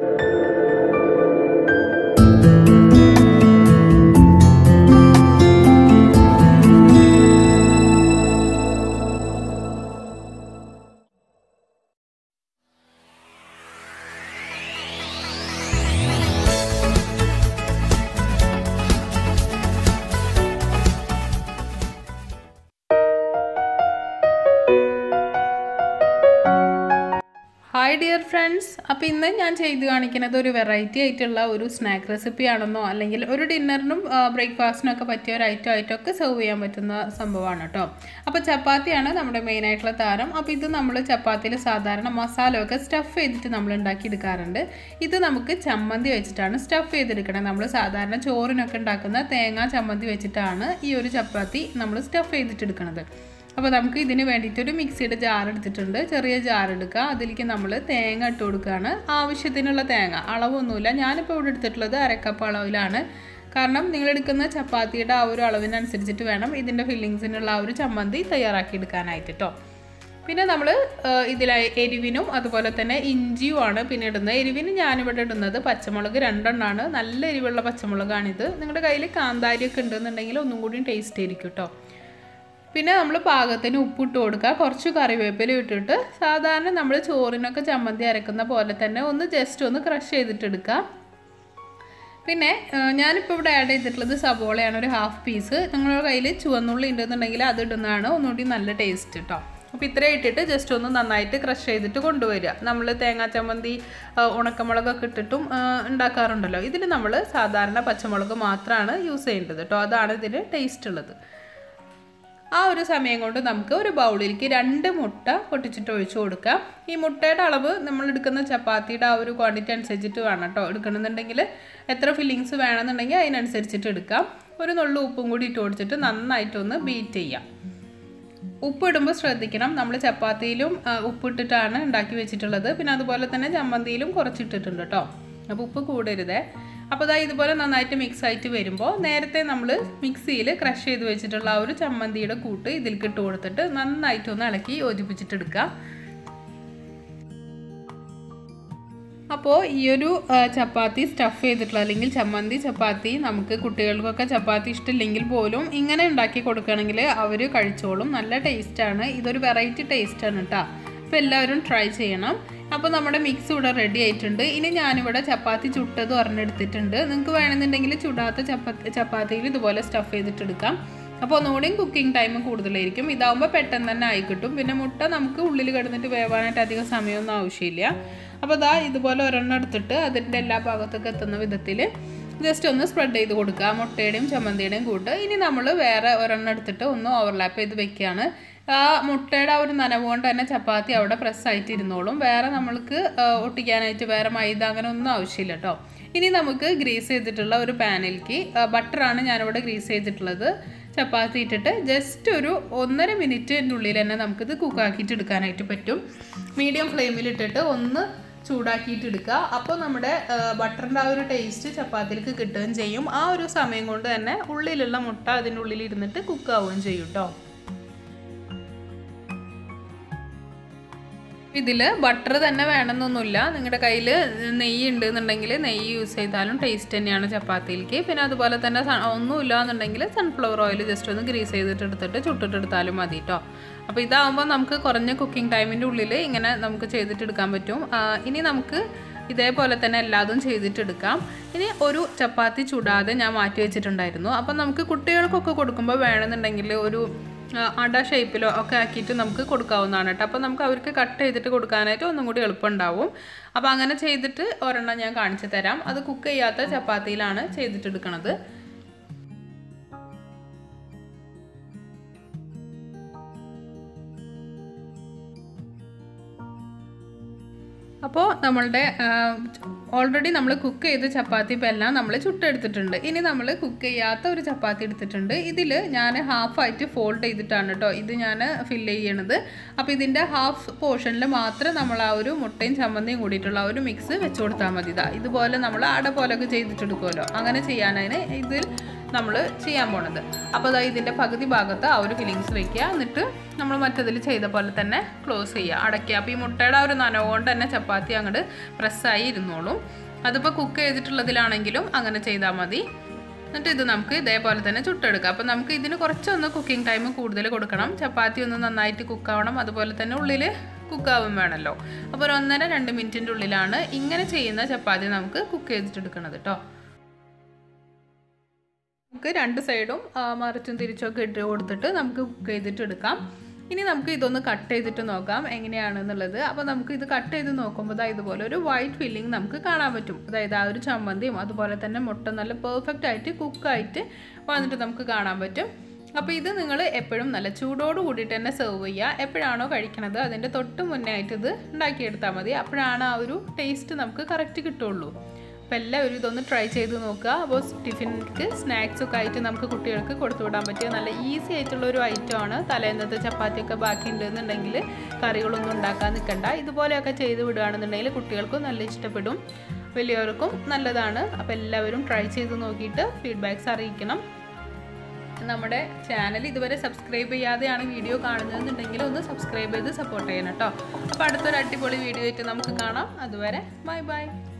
hi dear friends അപ്പോൾ ഇന്ന് ഞാൻ ചെയ്ത് കാണിക്കുന്നത് ഒരു വെറൈറ്റി ആയിട്ടുള്ള ഒരു സ്നാക്ക് റെസിപ്പി ആണെന്നോ അല്ലെങ്കിൽ ഒരു ഡിന്നറിനും ബ്രേക്ക്ഫാസ്റ്റിനും ഒക്കെ പറ്റിയ ഒരു ഐറ്റം ആയിട്ടൊക്കെ സെർവ് ചെയ്യാൻ പറ്റുന്ന സംഭവമാണ് കേട്ടോ അപ്പോൾ ചപ്പാത്തിയാണ് നമ്മുടെ മെയിൻ ആയിട്ടുള്ള താരം അപ്പോൾ ഇത് നമ്മൾ ചപ്പാത്തിയിൽ സാധാരണ മസാലയൊക്കെ സ്റ്റഫ് ചെയ്തിട്ട് നമ്മൾ ഉണ്ടാക്കിയെടുക്കാറുണ്ട് ഇത് നമുക്ക് ചമ്മന്തി വെച്ചിട്ടാണ് സ്റ്റഫ് ചെയ്തെടുക്കണത് നമ്മൾ സാധാരണ ചോറിനൊക്കെ ഉണ്ടാക്കുന്ന തേങ്ങ ചമ്മന്തി വെച്ചിട്ടാണ് ഈ ഒരു ചപ്പാത്തി നമ്മൾ സ്റ്റഫ് ചെയ്തിട്ടെടുക്കുന്നത് അപ്പോൾ നമുക്ക് ഇതിന് വേണ്ടിയിട്ടൊരു മിക്സിയുടെ ജാർ എടുത്തിട്ടുണ്ട് ചെറിയ ജാർ എടുക്കുക അതിലേക്ക് നമ്മൾ തേങ്ങ ഇട്ട് കൊടുക്കുകയാണ് ആവശ്യത്തിനുള്ള തേങ്ങ അളവൊന്നുമില്ല ഞാനിപ്പോൾ ഇവിടെ എടുത്തിട്ടുള്ളത് അരക്കപ്പ് അളവിലാണ് കാരണം നിങ്ങൾ എടുക്കുന്ന ചപ്പാത്തിയുടെ ആ ഒരു അളവിനനുസരിച്ചിട്ട് വേണം ഇതിൻ്റെ ഫില്ലിങ്സിനുള്ള ആ ഒരു ചമ്മന്തി തയ്യാറാക്കി എടുക്കാനായിട്ട് കേട്ടോ പിന്നെ നമ്മൾ ഇതിൽ എരിവിനും അതുപോലെ തന്നെ ഇഞ്ചിയുമാണ് പിന്നെ ഇടുന്നത് എരിവിന് ഞാനിവിടെ ഇടുന്നത് പച്ചമുളക് രണ്ടെണ്ണമാണ് നല്ല എരിവുള്ള പച്ചമുളകാണിത് നിങ്ങളുടെ കയ്യിൽ കാന്താരിയൊക്കെ ഉണ്ടെന്നുണ്ടെങ്കിൽ ഒന്നും കൂടി ടേസ്റ്റ് ആയിരിക്കും കേട്ടോ പിന്നെ നമ്മൾ പാകത്തിന് ഉപ്പിട്ട് കൊടുക്കുക കുറച്ച് കറിവേപ്പില ഇട്ടിട്ട് സാധാരണ നമ്മൾ ചോറിനൊക്കെ ചമ്മന്തി അരക്കുന്ന പോലെ തന്നെ ഒന്ന് ജസ്റ്റ് ഒന്ന് ക്രഷ് ചെയ്തിട്ടെടുക്കുക പിന്നെ ഞാനിപ്പോൾ ഇവിടെ ആഡ് ചെയ്തിട്ടുള്ളത് സബോളയാണ് ഒരു ഹാഫ് പീസ് നിങ്ങളുടെ കയ്യിൽ ചുവന്നുള്ളി ഉണ്ടെന്നുണ്ടെങ്കിൽ അത് ഇടുന്നതാണ് ഒന്നുകൂടി നല്ല ടേസ്റ്റ് കേട്ടോ അപ്പോൾ ഇത്രയും ഇട്ടിട്ട് ജസ്റ്റ് ഒന്ന് നന്നായിട്ട് ക്രഷ് ചെയ്തിട്ട് കൊണ്ടുവരിക നമ്മൾ തേങ്ങാ ചമ്മന്തി ഉണക്കമുളകൊക്കെ ഇട്ടിട്ടും ഉണ്ടാക്കാറുണ്ടല്ലോ ഇതിൽ നമ്മൾ സാധാരണ പച്ചമുളക് മാത്രമാണ് യൂസ് ചെയ്യേണ്ടത് കേട്ടോ അതാണ് ഇതിന് ടേസ്റ്റ് ഉള്ളത് ആ ഒരു സമയം കൊണ്ട് നമുക്ക് ഒരു ബൗളിലേക്ക് രണ്ട് മുട്ട പൊട്ടിച്ചിട്ട് ഒഴിച്ചു കൊടുക്കാം ഈ മുട്ടയുടെ അളവ് നമ്മൾ എടുക്കുന്ന ചപ്പാത്തിയുടെ ആ ഒരു ക്വാണ്ടിറ്റി അനുസരിച്ചിട്ട് വേണം കേട്ടോ എടുക്കണമെന്നുണ്ടെങ്കിൽ എത്ര ഫില്ലിങ്സ് വേണമെന്നുണ്ടെങ്കിൽ അതിനനുസരിച്ചിട്ട് എടുക്കാം ഒരു നുള്ളു ഉപ്പും കൂടി ഇട്ട് കൊടുത്തിട്ട് നന്നായിട്ടൊന്ന് ബീറ്റ് ചെയ്യാം ഉപ്പ് ഇടുമ്പോൾ ശ്രദ്ധിക്കണം നമ്മൾ ചപ്പാത്തിയിലും ഉപ്പിട്ടിട്ടാണ് ഉണ്ടാക്കി വെച്ചിട്ടുള്ളത് പിന്നെ അതുപോലെ തന്നെ ചമ്മന്തിയിലും കുറച്ചിട്ടിട്ടുണ്ട് കേട്ടോ അപ്പോൾ ഉപ്പ് കൂടരുതേ അപ്പോൾ ഇതാ ഇതുപോലെ നന്നായിട്ട് മിക്സ് ആയിട്ട് വരുമ്പോൾ നേരത്തെ നമ്മൾ മിക്സിയിൽ ക്രഷ് ചെയ്ത് വെച്ചിട്ടുള്ള ആ ഒരു ചമ്മന്തിയുടെ കൂട്ട് ഇതിലേക്ക് ഇട്ട് കൊടുത്തിട്ട് നന്നായിട്ടൊന്ന് ഇളക്കി യോജിപ്പിച്ചിട്ടെടുക്കുക അപ്പോൾ ഈ ഒരു ചപ്പാത്തി സ്റ്റഫ് ചെയ്തിട്ടുള്ള അല്ലെങ്കിൽ ചമ്മന്തി ചപ്പാത്തി നമുക്ക് കുട്ടികൾക്കൊക്കെ ചപ്പാത്തി ഇഷ്ടമില്ലെങ്കിൽ പോലും ഇങ്ങനെ ഉണ്ടാക്കി കൊടുക്കുകയാണെങ്കിൽ അവർ കഴിച്ചോളും നല്ല ടേസ്റ്റാണ് ഇതൊരു വെറൈറ്റി ടേസ്റ്റാണ് കേട്ടോ അപ്പോൾ എല്ലാവരും ട്രൈ ചെയ്യണം അപ്പോൾ നമ്മുടെ മിക്സ് ഇവിടെ റെഡി ആയിട്ടുണ്ട് ഇനി ഞാനിവിടെ ചപ്പാത്തി ചുട്ടത് ഒരെണ്ണെടുത്തിട്ടുണ്ട് നിങ്ങൾക്ക് വേണമെന്നുണ്ടെങ്കിൽ ചുടാത്ത ചപ്പാത്തി ചപ്പാത്തിയിൽ ഇതുപോലെ സ്റ്റഫ് ചെയ്തിട്ടെടുക്കാം അപ്പോൾ ഒന്നുകൂടിയും കുക്കിംഗ് ടൈം കൂടുതലായിരിക്കും ഇതാവുമ്പോൾ പെട്ടെന്ന് തന്നെ ആയി കിട്ടും പിന്നെ മുട്ട നമുക്ക് ഉള്ളിൽ കിടന്നിട്ട് വേവാനായിട്ട് അധികം സമയമൊന്നും ആവശ്യമില്ല അപ്പോൾ ഇതാ ഇതുപോലെ ഒരെണ്ണം എടുത്തിട്ട് അതിൻ്റെ എല്ലാ ഭാഗത്തൊക്കെ എത്തുന്ന വിധത്തിൽ ജസ്റ്റ് ഒന്ന് സ്പ്രെഡ് ചെയ്ത് കൊടുക്കുക മുട്ടയുടെയും ചമ്മന്തിയുടെയും കൂട്ട് ഇനി നമ്മൾ വേറെ ഒരെണ്ണം എടുത്തിട്ട് ഒന്ന് ഓവർലാപ്പ് ചെയ്ത് വെക്കുകയാണ് ആ മുട്ടയുടെ ആ ഒരു നനവ് കൊണ്ട് തന്നെ ചപ്പാത്തി അവിടെ പ്രസ്സായിട്ട് ഇരുന്നോളും വേറെ നമ്മൾക്ക് ഒട്ടിക്കാനായിട്ട് വേറെ മൈദ അങ്ങനെ ഒന്നും ആവശ്യമില്ല കേട്ടോ ഇനി നമുക്ക് ഗ്രീസ് ചെയ്തിട്ടുള്ള ഒരു പാനിലേക്ക് ബട്ടറാണ് ഞാനിവിടെ ഗ്രീസ് ചെയ്തിട്ടുള്ളത് ചപ്പാത്തി ഇട്ടിട്ട് ജസ്റ്റ് ഒരു ഒന്നര മിനിറ്റിൻ്റെ ഉള്ളിൽ തന്നെ നമുക്കിത് കുക്കാക്കിയിട്ട് എടുക്കാനായിട്ട് പറ്റും മീഡിയം ഫ്ലെയിമിൽ ഇട്ടിട്ട് ഒന്ന് ചൂടാക്കിയിട്ട് എടുക്കുക അപ്പോൾ നമ്മുടെ ബട്ടറിൻ്റെ ആ ഒരു ടേസ്റ്റ് ചപ്പാത്തിയിലേക്ക് കിട്ടുകയും ചെയ്യും ആ ഒരു സമയം കൊണ്ട് തന്നെ ഉള്ളിലുള്ള മുട്ട അതിൻ്റെ ഉള്ളിൽ ഇരുന്നിട്ട് കുക്കാവുകയും ചെയ്യും കേട്ടോ ഇതിൽ ബട്ടർ തന്നെ വേണമെന്നൊന്നുമില്ല നിങ്ങളുടെ കയ്യിൽ നെയ്യ് ഉണ്ട് എന്നുണ്ടെങ്കിൽ നെയ്യ് യൂസ് ചെയ്താലും ടേസ്റ്റ് തന്നെയാണ് ചപ്പാത്തിയിലേക്ക് പിന്നെ അതുപോലെ തന്നെ ഒന്നുമില്ല എന്നുണ്ടെങ്കിൽ സൺഫ്ലവർ ഓയിൽ ജസ്റ്റ് ഒന്ന് ഗ്രീസ് ചെയ്തിട്ട് എടുത്തിട്ട് ചുട്ടിട്ടെടുത്താലും മതി കേട്ടോ അപ്പോൾ ഇതാകുമ്പോൾ നമുക്ക് കുറഞ്ഞ കുക്കിംഗ് ടൈമിൻ്റെ ഉള്ളിൽ ഇങ്ങനെ നമുക്ക് ചെയ്തിട്ടെടുക്കാൻ പറ്റും ഇനി നമുക്ക് ഇതേപോലെ തന്നെ എല്ലാതും ചെയ്തിട്ടെടുക്കാം ഇനി ഒരു ചപ്പാത്തി ചുടാതെ ഞാൻ മാറ്റി വെച്ചിട്ടുണ്ടായിരുന്നു അപ്പം നമുക്ക് കുട്ടികൾക്കൊക്കെ കൊടുക്കുമ്പോൾ വേണമെന്നുണ്ടെങ്കിൽ ഒരു അട ഷേപ്പിലോ ഒക്കെ ആക്കിയിട്ട് നമുക്ക് കൊടുക്കാവുന്നതാണ് കേട്ടോ അപ്പോൾ നമുക്ക് അവർക്ക് കട്ട് ചെയ്തിട്ട് കൊടുക്കാനായിട്ട് ഒന്നും കൂടി എളുപ്പമുണ്ടാവും അപ്പോൾ അങ്ങനെ ചെയ്തിട്ട് ഒരെണ്ണം ഞാൻ കാണിച്ചു തരാം അത് കുക്ക് ചെയ്യാത്ത ചപ്പാത്തിയിലാണ് ചെയ്തിട്ടെടുക്കണത് അപ്പോൾ നമ്മളുടെ ഓൾറെഡി നമ്മൾ കുക്ക് ചെയ്ത ചപ്പാത്തി ഇപ്പം എല്ലാം നമ്മൾ ചുട്ടെടുത്തിട്ടുണ്ട് ഇനി നമ്മൾ കുക്ക് ചെയ്യാത്ത ഒരു ചപ്പാത്തി എടുത്തിട്ടുണ്ട് ഇതിൽ ഞാൻ ഹാഫായിട്ട് ഫോൾഡ് ചെയ്തിട്ടാണ് കേട്ടോ ഇത് ഞാൻ ഫില്ല് ചെയ്യണത് അപ്പോൾ ഇതിൻ്റെ ഹാഫ് പോർഷനിൽ മാത്രം നമ്മൾ ആ ഒരു മുട്ടയും ചമ്മന്തിയും കൂടിയിട്ടുള്ള ഒരു മിക്സ് വെച്ച് കൊടുത്താൽ മതി ഇതാ ഇതുപോലെ നമ്മൾ അട പോലൊക്കെ ചെയ്തിട്ടെടുക്കുമല്ലോ അങ്ങനെ ചെയ്യാനാണ് ഇതിൽ നമ്മൾ ചെയ്യാൻ പോണത് അപ്പോൾ അതായത് ഇതിൻ്റെ പകുതി ഭാഗത്ത് ആ ഒരു ഫില്ലിങ്സ് വെക്കുക എന്നിട്ട് നമ്മൾ മറ്റതിൽ ചെയ്ത പോലെ തന്നെ ക്ലോസ് ചെയ്യുക അടയ്ക്കുക അപ്പോൾ ഈ മുട്ടയുടെ ആ ഒരു നനവ് കൊണ്ട് തന്നെ ചപ്പാത്തി അങ്ങോട്ട് പ്രസ്സായി ഇരുന്നോളും അതിപ്പോൾ കുക്ക് ചെയ്തിട്ടുള്ളതിലാണെങ്കിലും അങ്ങനെ ചെയ്താൽ മതി എന്നിട്ട് ഇത് നമുക്ക് ഇതേപോലെ തന്നെ ചുട്ടെടുക്കാം അപ്പോൾ നമുക്ക് ഇതിന് കുറച്ചൊന്ന് കുക്കിംഗ് ടൈം കൂടുതൽ കൊടുക്കണം ചപ്പാത്തി ഒന്ന് നന്നായിട്ട് കുക്കാവണം അതുപോലെ തന്നെ ഉള്ളിൽ കുക്കാവും വേണമല്ലോ അപ്പോൾ ഒരു ഒന്നര രണ്ട് മിനിറ്റിൻ്റെ ഉള്ളിലാണ് ഇങ്ങനെ ചെയ്യുന്ന ചപ്പാത്തി നമുക്ക് കുക്ക് ചെയ്തിട്ടെടുക്കണത് കേട്ടോ നമുക്ക് രണ്ട് സൈഡും മറിച്ചും തിരിച്ചൊക്കെ ഇട്ട് കൊടുത്തിട്ട് നമുക്ക് കുക്ക് ചെയ്തിട്ട് എടുക്കാം ഇനി നമുക്ക് ഇതൊന്ന് കട്ട് ചെയ്തിട്ട് നോക്കാം എങ്ങനെയാണെന്നുള്ളത് അപ്പോൾ നമുക്ക് ഇത് കട്ട് ചെയ്ത് നോക്കുമ്പോൾ ദാ ഇതുപോലെ ഒരു വൈറ്റ് ഫില്ലിംഗ് നമുക്ക് കാണാൻ പറ്റും അതായത് ആ ഒരു ചമ്മന്തിയും അതുപോലെ തന്നെ മുട്ട നല്ല പെർഫെക്റ്റ് ആയിട്ട് കുക്കായിട്ട് വന്നിട്ട് നമുക്ക് കാണാൻ പറ്റും അപ്പോൾ ഇത് നിങ്ങൾ എപ്പോഴും നല്ല ചൂടോട് കൂടിയിട്ട് തന്നെ സെർവ് ചെയ്യുക എപ്പോഴാണോ കഴിക്കണത് അതിൻ്റെ തൊട്ട് മുന്നേ ആയിട്ട് ഇത് ഉണ്ടാക്കിയെടുത്താൽ മതി അപ്പോഴാണ് ആ ഒരു ടേസ്റ്റ് നമുക്ക് കറക്റ്റ് കിട്ടുള്ളൂ അപ്പോൾ എല്ലാവരും ഇതൊന്ന് ട്രൈ ചെയ്ത് നോക്കുക അപ്പോൾ ടിഫിൻക്ക് സ്നാക്സ് ഒക്കെ ആയിട്ട് നമുക്ക് കുട്ടികൾക്ക് കൊടുത്തു വിടാൻ പറ്റിയ നല്ല ഈസി ആയിട്ടുള്ള ഒരു ഐറ്റമാണ് തലേന്നത്തെ ചപ്പാത്തിയൊക്കെ ബാക്കി ഉണ്ടെന്നുണ്ടെങ്കിൽ കറികളൊന്നും ഉണ്ടാക്കാൻ നിൽക്കണ്ട ഇതുപോലെയൊക്കെ ചെയ്ത് വിടുകയാണെന്നുണ്ടെങ്കിൽ കുട്ടികൾക്കും നല്ല ഇഷ്ടപ്പെടും വലിയവർക്കും നല്ലതാണ് അപ്പോൾ എല്ലാവരും ട്രൈ ചെയ്ത് നോക്കിയിട്ട് ഫീഡ്ബാക്ക്സ് അറിയിക്കണം നമ്മുടെ ചാനൽ ഇതുവരെ സബ്സ്ക്രൈബ് ചെയ്യാതെയാണ് വീഡിയോ കാണുന്നതെന്നുണ്ടെങ്കിൽ ഒന്ന് സബ്സ്ക്രൈബ് ചെയ്ത് സപ്പോർട്ട് ചെയ്യണം കേട്ടോ അപ്പോൾ അടുത്തൊരു അടിപൊളി വീഡിയോ ആയിട്ട് നമുക്ക് കാണാം അതുവരെ ബൈ ബൈ